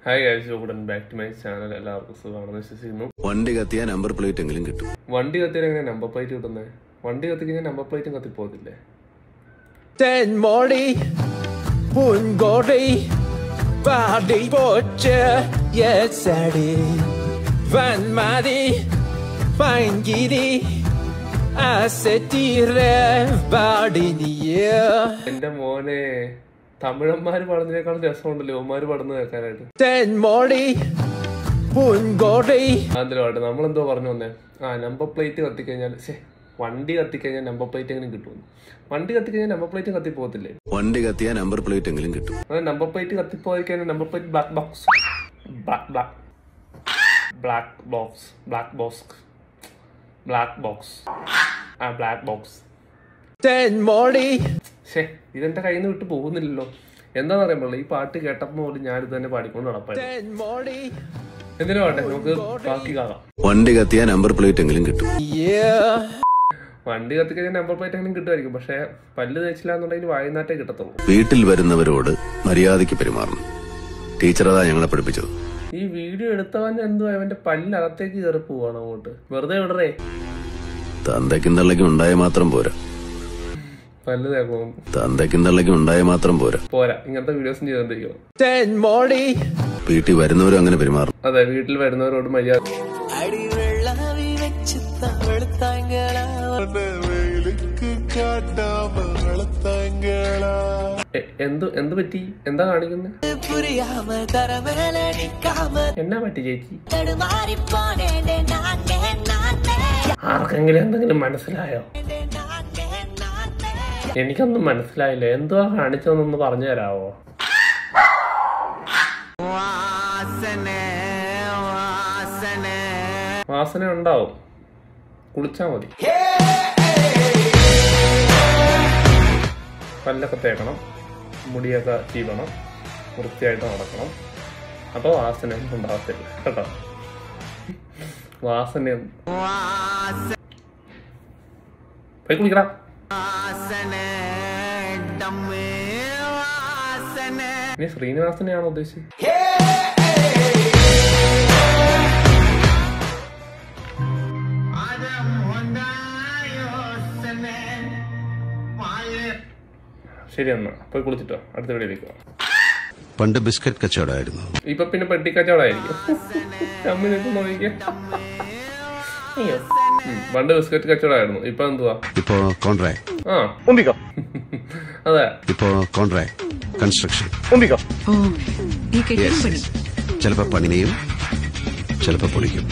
Hi guys ഉടൻ back to my channel എല്ലാവർക്കും സുഖമാണെന്ന് വിശ്വസിക്കുന്നു വണ്ടി കത്തിയാൽ നമ്പർ പ്ലേറ്റ് എങ്കിലും കിട്ടും വണ്ടി കത്തിയാൽ എങ്ങനെ നമ്പർ പ്ലേറ്റ് കിട്ടുന്നത് വണ്ടി കത്തിക്കഴിഞ്ഞാൽ നമ്പർ പ്ലേറ്റും കത്തിപ്പോകത്തില്ലേ Ten mori, un gori, body butcher, yes, Sadie. Van Madi, fine giddy, assetire, body near. എന്റെ മോനെ തമിഴന്മാര് പാടുന്നതിനേക്കാളും രസമുണ്ടല്ലോ ഓമാര് പാടുന്നത് കേൾക്കാനായിട്ട് Ten mori, un gori, ആന്തരമായിട്ട് നമ്മളെന്തോ പറഞ്ഞു വന്നേ ആ നമ്പർ പ്ലേറ്റ് കത്തിക്കഴിഞ്ഞാൽ ശേ വണ്ടി കത്തിക്കഴിഞ്ഞാൽ നമ്പർ പ്ലേറ്റ് എങ്ങനെ കിട്ടുമെന്ന് വണ്ടി കത്തിക്കഴിഞ്ഞാൽ നമ്പർ പ്ലേറ്റ് കത്തിപ്പോകത്തില്ലേ വണ്ടി കത്തിയാൽ നമ്പർ പ്ലേറ്റ് എങ്കിലും കിട്ടും അത് നമ്പർ പ്ലേറ്റ് കത്തിപ്പോയി കഴിഞ്ഞാൽ number plate black box black black box black box black box ആ ബ്ലാക്ക് ബോക്സ് ten mori, ഷേ ഇതെന്റെ കയ്യിൽ നിന്ന് വിട്ട് പോകുന്നില്ലല്ലോ എന്താണെന്ന് അറിയാൻ ഈ പാട്ട് കേട്ടപ്പോൾ പോലും ഞാനിത് തന്നെ പാടിക്കൊണ്ട് നടപ്പായിരുന്നു ten mori, എന്തിനാ വേണ്ടേ നമുക്ക് ബാക്കി കാണാം വണ്ടി കത്തിയാൽ നമ്പർ പ്ലേറ്റ് എങ്കിലും കിട്ടും yeah. വണ്ടി കത്തിക്കഴിഞ്ഞാൽ നമ്പർ പ്ലേറ്റ് എങ്കിലും കിട്ടുമായിരിക്കും പക്ഷേ പല്ല് തേച്ചില്ല എന്നുണ്ടെങ്കിൽ വായുനാട്ടേ കിട്ടത്തുള്ളൂ വീട്ടിൽ വരുന്നവരോട് മര്യാദയ്ക്ക് പെരുമാറണം ടീച്ചർ അതാ ഞങ്ങളെ പഠിപ്പിച്ചത് ഈ വീഡിയോ എടുത്തവൻ എന്തോ അവന്റെ പല്ലിനകത്തേക്ക് കയറി പോവാണ് അങ്ങോട്ട് വെറുതെ വിടറേ തന്തയ്ക്കും തള്ളയ്ക്കും ഉണ്ടായ മാത്രം പോരാ പല്ല് തേക്കണം തന്തയ്ക്കും തള്ളയ്ക്കും ഉണ്ടായ മാത്രം പോരാ പോരാ ഇങ്ങനത്തെ വീഡിയോസും ചെയ്തോണ്ടിരിക്കണം ten mori, വീട്ടിൽ വരുന്നവരും അങ്ങനെ പെരുമാറണം അതെ വീട്ടിൽ വരുന്നവരോട് മര്യാദ അടിവെള്ളാവി വെച്ച് തവളത്താങ്കളാ എ- എന്ത് എന്ത് പറ്റി എന്താ കാണിക്കുന്നത് പുരിയാമ തരമേലടിക്കാമ എന്നാ പറ്റി ചേച്ചി തടുമാറിപ്പോനേന്റെ നാട്ടേ നാട്ടേ ആർക്കെങ്കിലും എന്തെങ്കിലും മനസ്സിലായോ നാട്ടേ നാട്ടേ എനിക്കൊന്നും മനസ്സിലായില്ല എന്തുവാ കാണിച്ചതെന്നൊന്ന് പറഞ്ഞു തരാവോ വാസന ഉണ്ടാവും കുളിച്ചാ മതി പല്ലൊക്കെ തേക്കണം മുടിയൊക്കെ ചീവണം വൃത്തിയായിട്ട് നടക്കണം അപ്പൊ വാസന ഒന്നും ഉണ്ടാകത്തില്ല കേട്ടോ വാസന പോയി കുളിക്കണം നീ ശ്രീനിവാസനെയാണോ ഉദ്ദേശിച്ചത് ശരി എന്നാ പോയി കുളിച്ചിട്ടോ അടുത്ത വീഡിയോയിലേക്ക് പോവാം പണ്ട് ബിസ്ക്കറ്റ് കച്ചവടമായിരുന്നു ഇപ്പൊ പിന്നെ പെട്ടിക്കച്ചവടായിരിക്കും അമ്മിനിട്ട് നോക്കിക്കേ അയ്യോ ഉം, പണ്ട് ബിസ്ക്കറ്റ് കച്ചവടമായിരുന്നു ഇപ്പൊ എന്തുവാ ഇപ്പോ കോൺട്രാക്ട് ആ അതെ ഇപ്പോ കോൺട്രാക്ട് കൺസ്ട്രക്ഷൻ ഓ ഈ കെട്ടിടം പണി ചിലപ്പോ പണിനെയും ചിലപ്പോ പൊളിക്കും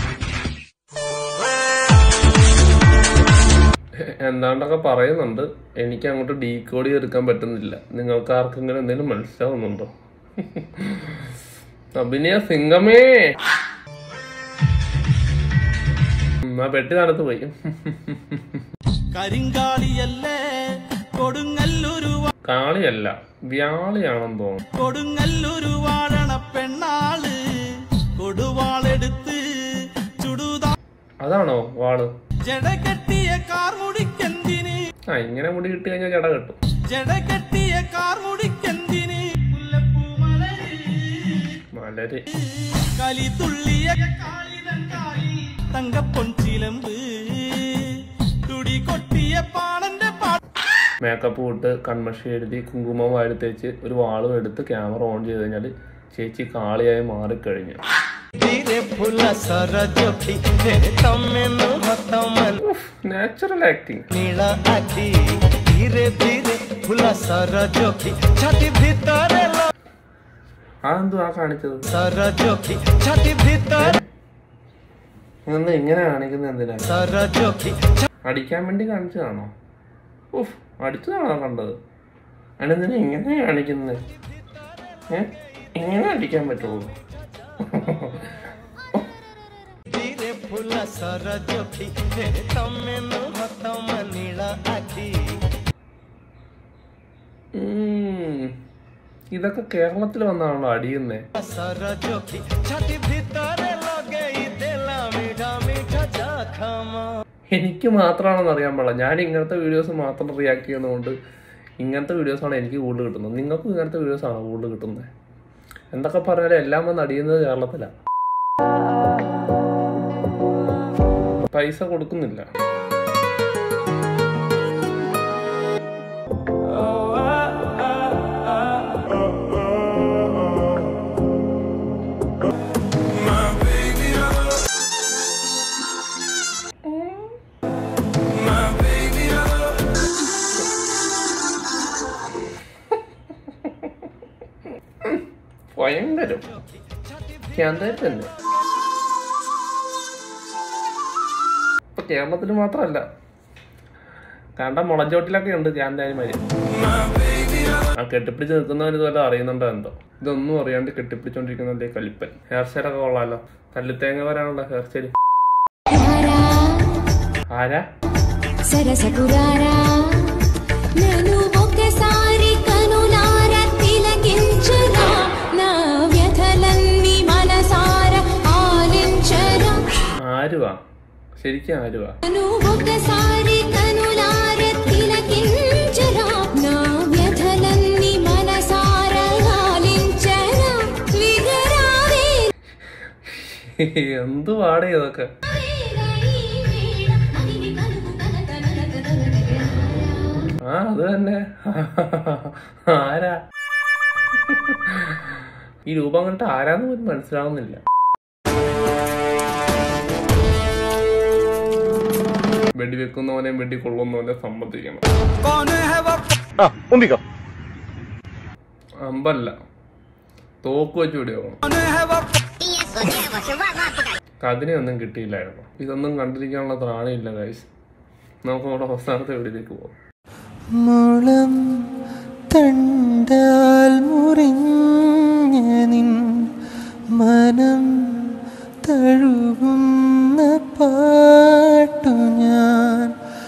എന്താണ്ടൊക്കെ പറയുന്നുണ്ട് എനിക്ക് അങ്ങോട്ട് ഡീകോഡ് ചെയ്തെടുക്കാൻ പറ്റുന്നില്ല നിങ്ങൾക്ക് ആർക്കെങ്കിലും എന്തെങ്കിലും മനസ്സിലാവുന്നുണ്ടോ അഭിനയ സിംഗമേ ഉം, ആ പെട്ടി തണുത്ത് പോയി കരിങ്കാളിയല്ലേ കൊടുങ്ങല്ലൊരു വ- കാളിയല്ല വ്യാളിയാണെന്ന് തോന്നുന്നു കൊടുങ്ങല്ലൊരു വാഴണ പെണ്ണാള് കൊടുവാളെടുത്ത് ചുടുതാ അതാണോ വാള് ജട കെട്ടിയ കാർമുടിക്കെന്തിന് ആ ഇങ്ങനെ മുടി കിട്ടി കഴിഞ്ഞാൽ ചട കിട്ടും ജട കെട്ടിയ കാർമുടിക്കെന്തിന് മുല്ലപ്പൂ മലര് വളരെ കലി തുള്ളിയ കാളിതണ്ടായി തങ്കപ്പൊൻ ചിലമ്പ് തുടി കൊട്ടിയ പാണന്റെ പാ മേക്കപ്പ് ഇട്ട് കൺമഷി എഴുതി കുങ്കുമം വാരി തേച്ച് ഒരു വാളും എടുത്ത് ക്യാമറ ഓൺ ചെയ്ത് കഴിഞ്ഞാൽ ചേച്ചി കാളിയായി മാറിക്കഴിഞ്ഞു ଧୀରେ ଫୁଲ ସର ଜୋଖି ତମେ ନୁହ ତମ നാച്ചുറൽ ആക്ടിങ് ନୀଳ ଆଖି ଧୀରେ ଧୀରେ ଫୁଲ ସର ଜୋଖି ଛାତି ଭିତରେ ଲ അതെന്തു ആ കാണിച്ചത് ସର ଜୋଖି ଛାତି ଭିତରେ ഇതെന്താ ഇങ്ങനെ കാണിക്കുന്നത് എന്തിനാ ସର ଜୋଖି അടിക്കാൻ വേണ്ടി കാണിച്ചതാണോ ഉഫ് അടിച്ചതാണോ കണ്ടത് അതിനെന്തിനാ ഇങ്ങനെ കാണിക്കുന്നത് ഏ ഇങ്ങനെ അടിക്കാൻ പറ്റുള്ളൂ ଧୀରେ ଫୁଲ ସର ଜୋଖି ତମେ ନୁହ ତମ ନୀଳ ଆଖି ഉം. ഇതൊക്കെ കേരളത്തിൽ വന്നാണല്ലോ അടിയുന്നേ ସର ଜୋଖି ଛାତି ଭିତରେ ଲଗେଇ ଦେଲା ମିଠା ମିଠା ଜଖମ എനിക്ക് മാത്രമാണെന്ന് അറിയാൻ പാടില്ല ഞാൻ ഇങ്ങനത്തെ വീഡിയോസ് മാത്രം റിയാക്ട് ചെയ്യുന്നതുകൊണ്ട് ഇങ്ങനത്തെ വീഡിയോസാണ് എനിക്ക് കൂടുതൽ കിട്ടുന്നത് നിങ്ങൾക്കും ഇങ്ങനത്തെ വീഡിയോസാണോ കൂടുതൽ കിട്ടുന്നത് എന്തൊക്കെ പറഞ്ഞാലും എല്ലാം വന്ന് അടിയുന്നത് കേരളത്തിലാണ് പൈസ കൊടുക്കുന്നില്ല ഭയങ്കരം ഞാൻ തന്നെ ഇപ്പൊ കേരളത്തിൽ മാത്രമല്ല കണ്ട മുളഞ്ചോട്ടിലൊക്കെ ഉണ്ട് ക്യാൻറ്റാനിമാര് ആ കെട്ടിപ്പിടിച്ച് നിൽക്കുന്നവന് ഇതുവല്ല അറിയുന്നുണ്ടോ എന്തോ ഇതൊന്നും അറിയാണ്ട് കെട്ടിപ്പിടിച്ചോണ്ടിരിക്കുന്നതേ കലിപ്പൻ ഹെയർ സ്റ്റൈലൊക്കെ കൊള്ളാലോ തല്ലിത്തേങ്ങ വരാനുള്ള ഹെയർ സ്റ്റൈൽ ആരാ సరసకురారా నన్ను ఒక్కసారి కనులార తిలకించరా నా వ్యథలన్నీ మనసార ఆలించరా ആരുവാ ശരിക്കും ആരുവാ నన్ను ఒక్కసారి కనులార తిలకించరా నా వ్యథలన్నీ మనసార ఆలించరా విగరావే എന്ത് പാടേ ഇതൊക്കെ ആ അത് തന്നെ ആരാ ഈ രൂപം കണ്ടിട്ട് ആരാന്ന് പോലും മനസ്സിലാവുന്നില്ല വെടി വെക്കുന്നവനെ വെടി കൊള്ളുന്നവനെ സമ്മതിക്കണം അമ്പല്ല തോക്ക് വെച്ച് വെടിയാവണം കതിനെയൊന്നും കിട്ടിയില്ലായിരുന്നു ഇതൊന്നും കണ്ടിരിക്കാനുള്ള ത്രാണിയില്ല ഗൈസ് നമുക്ക് നമ്മുടെ അവസാനത്തെ വീടിലേക്ക് പോകാം മുളം തണ്ടാൽ മുറിഞ്ഞ നിൻ മനം തഴുകുന്ന പാട്ടു ഞാൻ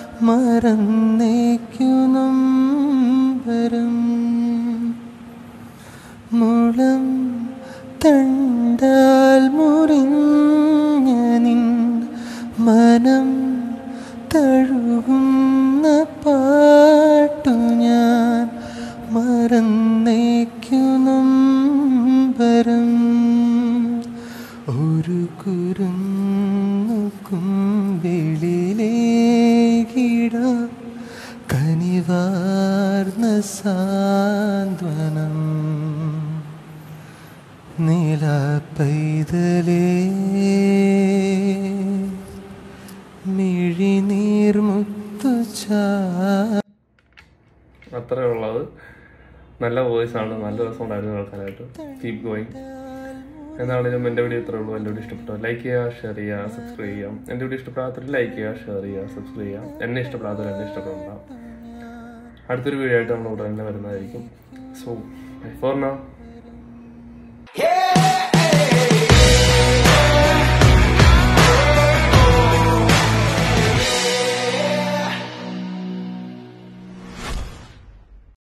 മറന്നേക്കുനം വരും മുളം തണ്ടാൽ മുറിഞ്ഞ നിൻ മനം തഴുകുന്ന പാട്ടു ഞാൻ മറന്നേക്കുനം വരം ഒരു കുരുന്നു കുമ്പിളിലേകിട കനിവാർന്ന സാന്ത്വനം നില പൈതലേ മിഴിനീർമുത്തു ചാ അത്രേ ഉള്ളത് നല്ല വോയിസ് ആണ് നല്ല രസം ഉണ്ടായിരുന്നു കേൾക്കാനായിട്ട് കീപ് ഗോയിങ് എന്നാണെങ്കിലും എൻ്റെ വീഡിയോ ഇത്രേ ഉള്ളൂ എൻ്റെ വീഡിയോ ഇഷ്ടപ്പെട്ടോ ലൈക്ക് ചെയ്യുക ഷെയർ ചെയ്യുക സബ്സ്ക്രൈബ് ചെയ്യാം എൻ്റെ വീഡിയോ ഇഷ്ടപ്പെടാത്തവർ ലൈക്ക് ചെയ്യുക ഷെയർ ചെയ്യുക സബ്സ്ക്രൈബ് ചെയ്യാം എന്നെ ഇഷ്ടപ്പെടാത്തവർ എന്നെ ഇഷ്ടപ്പെടണ്ട അടുത്തൊരു വീഡിയോ ആയിട്ട് നമ്മൾ ഉടനെ തന്നെ വരുന്നതായിരിക്കും സോ ഫോർ നൗ